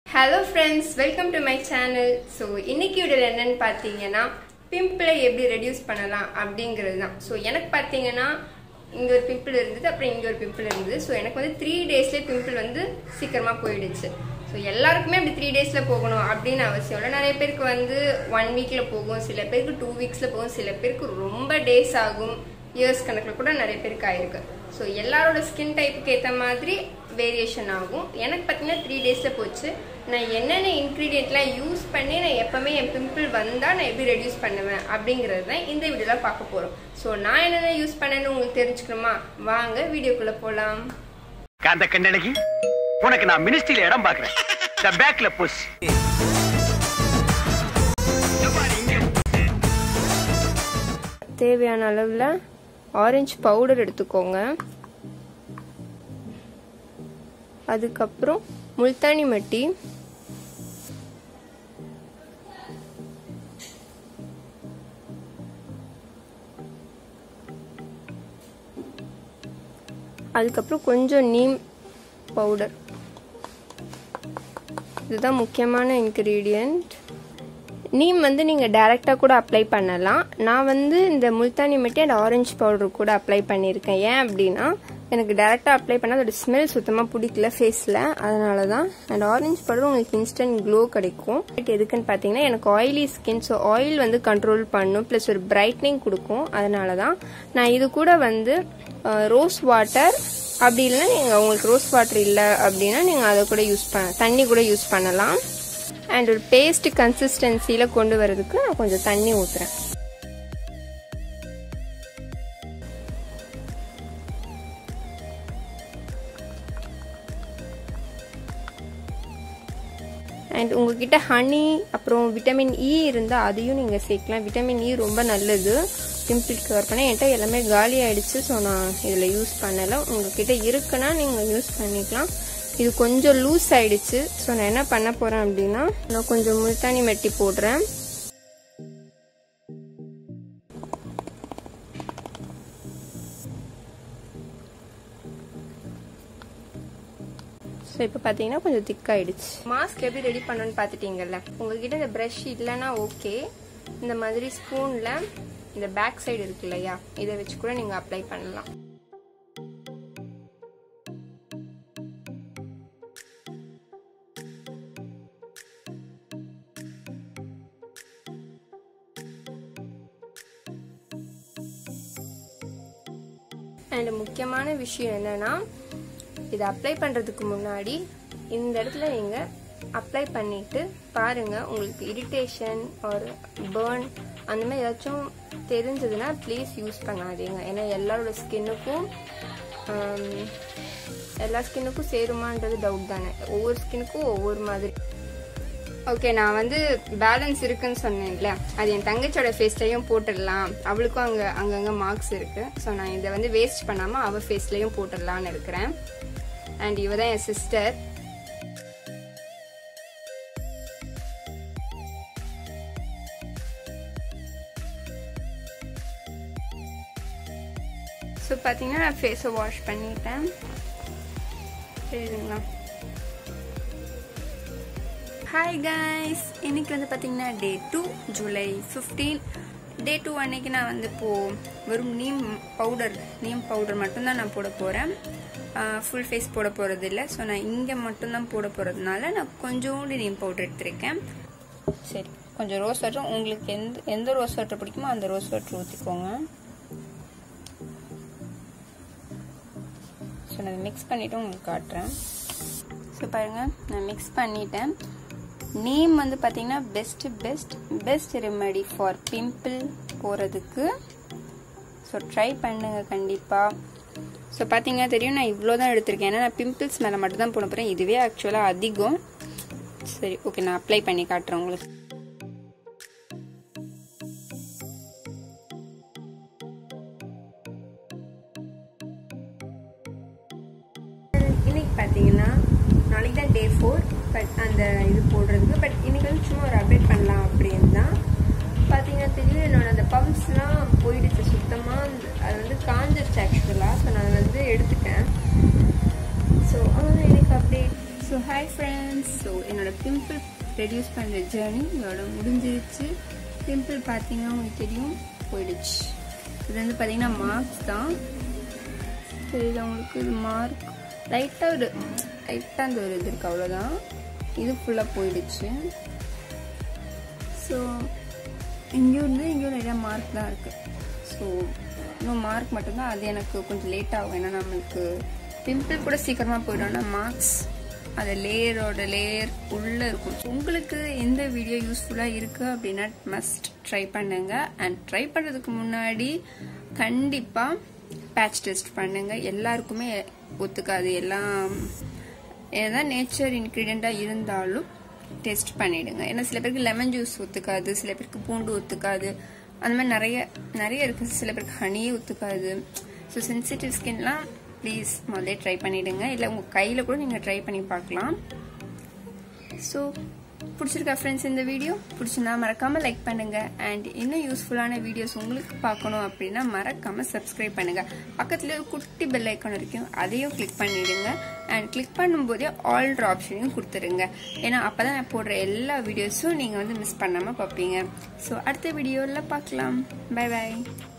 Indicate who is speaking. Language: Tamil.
Speaker 1: hello friends welcome to my channel so இன்னைக்கு வீடியோவில் என்னன்னு பார்த்தீங்கன்னா பிம்பிளை எப்படி ரெடியூஸ் பண்ணலாம் அப்படிங்கிறது தான் ஸோ எனக்கு பார்த்தீங்கன்னா இங்கே ஒரு பிம்பிள் இருந்தது அப்புறம் இங்கே ஒரு பிம்பிள் இருந்தது ஸோ எனக்கு வந்து த்ரீ டேஸ்லேயே பிம்பிள் வந்து சீக்கிரமாக போயிடுச்சு ஸோ எல்லாருக்குமே அப்படி த்ரீ டேஸில் போகணும் அப்படின்னு அவசியம் இல்லை நிறைய பேருக்கு வந்து ஒன் வீக்கில் போகும் சில பேருக்கு டூ வீக்ஸில் போகும் சில பேருக்கு ரொம்ப டேஸ் ஆகும் இயர்ஸ் கணக்கில் கூட நிறைய பேருக்கு ஆயிருக்கு ஸோ எல்லாரோட ஸ்கின் டைப்புக்கு ஏற்ற மாதிரி வேரியேஷன் ஆகும் எனக்கு பார்த்தீங்கன்னா த்ரீ டேஸில் போச்சு நான் என்னென்ன இன்க்ரீடியண்ட்லாம் யூஸ் பண்ணி நான் எப்போவுமே என் பிம்பிள் வந்தால் நான் எப்படி ரெடியூஸ் பண்ணுவேன் அப்படிங்கிறது தான் இந்த வீடியோவில் பார்க்க போகிறோம் ஸோ நான் என்னென்ன யூஸ் பண்ணேன்னு உங்களுக்கு தெரிஞ்சுக்கணுமா வாங்க வீடியோக்குள்ளே போகலாம்
Speaker 2: காந்த கண்ணடகி உனக்கு நான் மினிஸ்ட்ரியில இடம் பாக்குறேன் இந்த பேக்ல புஷ்
Speaker 1: தேவையான அளவில் ஆரஞ்சு பவுடர் எடுத்துக்கோங்க அதுக்கப்புறம் முல்தானி மட்டி அதுக்கப்புறம் கொஞ்சம் நீம் பவுடர் இதுதான் முக்கியமான இன்க்ரீடியண்ட் நீம் வந்து நீங்கள் டைரெக்டாக கூட அப்ளை பண்ணலாம் நான் வந்து இந்த Multani mitti and orange powder கூட அப்ளை பண்ணியிருக்கேன் ஏன் அப்படின்னா எனக்கு டைரெக்டாக அப்ளை பண்ணால் அதோட ஸ்மெல் சுத்தமாக பிடிக்கல ஃபேஸில் அதனால தான் அண்ட் ஆரஞ்சு பவுடர் உங்களுக்கு இன்ஸ்டன்ட் க்ளோ கிடைக்கும் பட் எதுக்குன்னு பார்த்தீங்கன்னா எனக்கு ஆயிலி ஸ்கின் ஸோ ஆயில் வந்து கண்ட்ரோல் பண்ணும் ப்ளஸ் ஒரு பிரைட்னிங் கொடுக்கும் அதனால தான் நான் இது கூட வந்து ரோஸ் வாட்டர் அப்படி இல்லைன்னா நீங்கள் உங்களுக்கு ரோஸ் வாட்டர் இல்லை அப்படின்னா நீங்கள் அதை கூட யூஸ் பண்ண தண்ணி கூட யூஸ் பண்ணலாம் அண்ட் ஒரு பேஸ்ட் கன்சிஸ்டன்சியில் கொண்டு வரதுக்கு நான் கொஞ்சம் தண்ணி ஊற்றுறேன் அண்ட் உங்ககிட்ட ஹனி அப்புறம் விட்டமின் இ இருந்தால் அதையும் நீங்கள் சேர்க்கலாம் விட்டமின் இ ரொம்ப நல்லது பிம்பிள் கவர் பண்ண என்கிட்ட எல்லாமே காலி ஆயிடுச்சு ஸோ நான் இதில் யூஸ் பண்ணலை உங்ககிட்ட இருக்குன்னா நீங்கள் யூஸ் பண்ணிக்கலாம் இது கொஞ்சம் லூஸ் ஆயிடுச்சு ஸோ நான் என்ன பண்ண போகிறேன் அப்படின்னா நான் கொஞ்சம் முல்தானி மெட்டி போடுறேன் ஸோ இப்போ பார்த்தீங்கன்னா கொஞ்சம் திக்காயிடுச்சு மாஸ்க் எப்படி ரெடி பண்ணணும்னு பார்த்துட்டீங்கல்ல உங்ககிட்ட இந்த ப்ரஷ் இல்லைன்னா ஓகே இந்த மாதிரி ஸ்பூனில் இந்த பேக் சைடு இருக்கு இல்லையா இதை வச்சு கூட நீங்கள் அப்ளை பண்ணலாம் அண்ட் முக்கியமான விஷயம் என்னன்னா இதை அப்ளை பண்ணுறதுக்கு முன்னாடி இந்த இடத்துல நீங்கள் அப்ளை பண்ணிட்டு பாருங்க உங்களுக்கு இரிட்டேஷன் ஒரு பேர்ன் அந்த மாதிரி ஏதாச்சும் தெரிஞ்சதுன்னா ப்ளீஸ் யூஸ் பண்ணாதீங்க ஏன்னா எல்லாரோட ஸ்கின்னுக்கும் எல்லா ஸ்கின்னுக்கும் சேருமான்றது டவுட் தானே ஒவ்வொரு ஸ்கின்னுக்கும் ஒவ்வொரு மாதிரி ஓகே நான் வந்து பேலன்ஸ் இருக்குன்னு சொன்னேன்ல அது என் தங்கச்சியோட ஃபேஸ்லையும் போட்டுடலாம் அவளுக்கும் அங்கே அங்கங்கே மார்க்ஸ் இருக்கு ஸோ நான் இதை வந்து வேஸ்ட் பண்ணாமல் அவள் ஃபேஸ்லையும் போட்டுடலான்னு இருக்கிறேன் அண்ட் இவ தான் என் சிஸ்டர் ஸோ பார்த்தீங்கன்னா நான் ஃபேஸை வாஷ் பண்ணிட்டேன் சரிங்களா ஹாய் கைஸ் இன்னைக்கு வந்து பார்த்தீங்கன்னா day two July fifteen day two அன்னைக்கு நான் வந்து இப்போது வெறும் நீம் பவுடர் நீம் பவுடர் மட்டும்தான் நான் போட போகிறேன் ஃபுல் ஃபேஸ் போட போகிறது இல்லை ஸோ நான் இங்கே மட்டும்தான் போட போகிறதுனால நான் கொஞ்சோண்டு நீம் பவுடர் எடுத்திருக்கேன் சரி கொஞ்சம் ரோஸ் வாட்டர் உங்களுக்கு எந்த எந்த ரோஸ் வாட்டர் பிடிக்குமோ அந்த ரோஸ் வாட்டர் ஊற்றிக்கோங்க ஸோ நான் மிக்ஸ் பண்ணிவிட்டு உங்களுக்கு காட்டுறேன் ஸோ பாருங்கள் நான் மிக்ஸ் பண்ணிட்டேன் நேம் வந்து பார்த்தீங்கன்னா best best best remedy for pimple போகிறதுக்கு ஸோ ட்ரை பண்ணுங்க கண்டிப்பாக ஸோ பார்த்தீங்கன்னா தெரியும் நான் இவ்வளோ தான் எடுத்திருக்கேன் ஏன்னா நான் பிம்பிள்ஸ் மேலே மட்டும் தான் போட போகிறேன் இதுவே ஆக்சுவலாக அதிகம் சரி ஓகே நான் அப்ளை பண்ணி காட்டுறேன் உங்களுக்கு இன்னைக்கு பார்த்தீங்கன்னா நாளைக்கு தான் டே ஃபோர் பட் அந்த இது போடுறதுக்கு பட் இன்னைக்கு வந்து சும்மா ஒரு அப்டேட் பண்ணலாம் அப்படின்னு தான் பார்த்தீங்கன்னா தெரியும் என்னோட அந்த பம்ப்ஸ்லாம் போயிடுச்சு சுத்தமாக அது வந்து காஞ்சிருச்சு ஆக்சுவலாக ஸோ நான் வந்து எடுத்துட்டேன் ஸோ எனக்கு update so hi friends so என்னோட பிம்பிள் ரெடியூஸ் பண்ணுற ஜேர்னி இதோட முடிஞ்சிருச்சு பிம்பிள் பார்த்தீங்கன்னா உங்களுக்கு தெரியும் போயிடுச்சு இது வந்து பார்த்தீங்கன்னா மார்க்ஸ் தான் தெரியுது உங்களுக்கு இது மார்க் லைட்டாக ஒரு லைட்டாக அந்த ஒரு இது இருக்குது அவ்வளோதான் இது ஃபுல்லாக போயிடுச்சு ஸோ இங்கேயும் இருந்து இங்கேயும் நிறையா மார்க் தான் இருக்குது ஸோ இன்னும் மார்க் மட்டும்தான் அது எனக்கு கொஞ்சம் லேட் ஆகும் ஏன்னா நம்மளுக்கு பிம்பிள் கூட சீக்கிரமாக போயிடும்னா மார்க்ஸ் அந்த லேயரோட லேயர் உள்ளே இருக்கும் உங்களுக்கு எந்த வீடியோ யூஸ்ஃபுல்லாக இருக்குது அப்படின்னா மஸ்ட் ட்ரை பண்ணுங்க அண்ட் ட்ரை பண்ணுறதுக்கு முன்னாடி கண்டிப்பாக பேட்ச் டெஸ்ட் பண்ணுங்க எல்லாருக்குமே ஒத்துக்காது எல்லாம் ஏதாவது நேச்சர் இன்க்ரீடியண்ட்டாக இருந்தாலும் டெஸ்ட் பண்ணிடுங்க ஏன்னா சில பேருக்கு லெமன் ஜூஸ் ஒத்துக்காது சில பேருக்கு பூண்டு ஒத்துக்காது அந்த மாதிரி நிறைய நிறைய இருக்குது சில பேருக்கு ஹனியே ஒத்துக்காது ஸோ சென்சிட்டிவ் ஸ்கின்லாம் ப்ளீஸ் முதல்ல ட்ரை பண்ணிவிடுங்க இல்லை உங்கள் கையில் கூட நீங்கள் ட்ரை பண்ணி பார்க்கலாம் ஸோ பிடிச்சிருக்கா ஃப்ரெண்ட்ஸ் இந்த வீடியோ பிடிச்சிருந்தா மறக்காமல் லைக் பண்ணுங்கள் அண்ட் இன்னும் யூஸ்ஃபுல்லான வீடியோஸ் உங்களுக்கு பார்க்கணும் அப்படின்னா மறக்காமல் சப்ஸ்கிரைப் பண்ணுங்கள் பக்கத்தில் ஒரு குட்டி பெல் ஐக்கான் இருக்கும் அதையும் கிளிக் பண்ணிவிடுங்க அண்ட் கிளிக் பண்ணும்போதே ஆல்ட்ரு ஆப்ஷனையும் கொடுத்துருங்க ஏன்னா அப்போ தான் நான் போடுற எல்லா வீடியோஸும் நீங்கள் வந்து மிஸ் பண்ணாமல் பார்ப்பீங்க ஸோ அடுத்த வீடியோவில் பார்க்கலாம் பை பாய்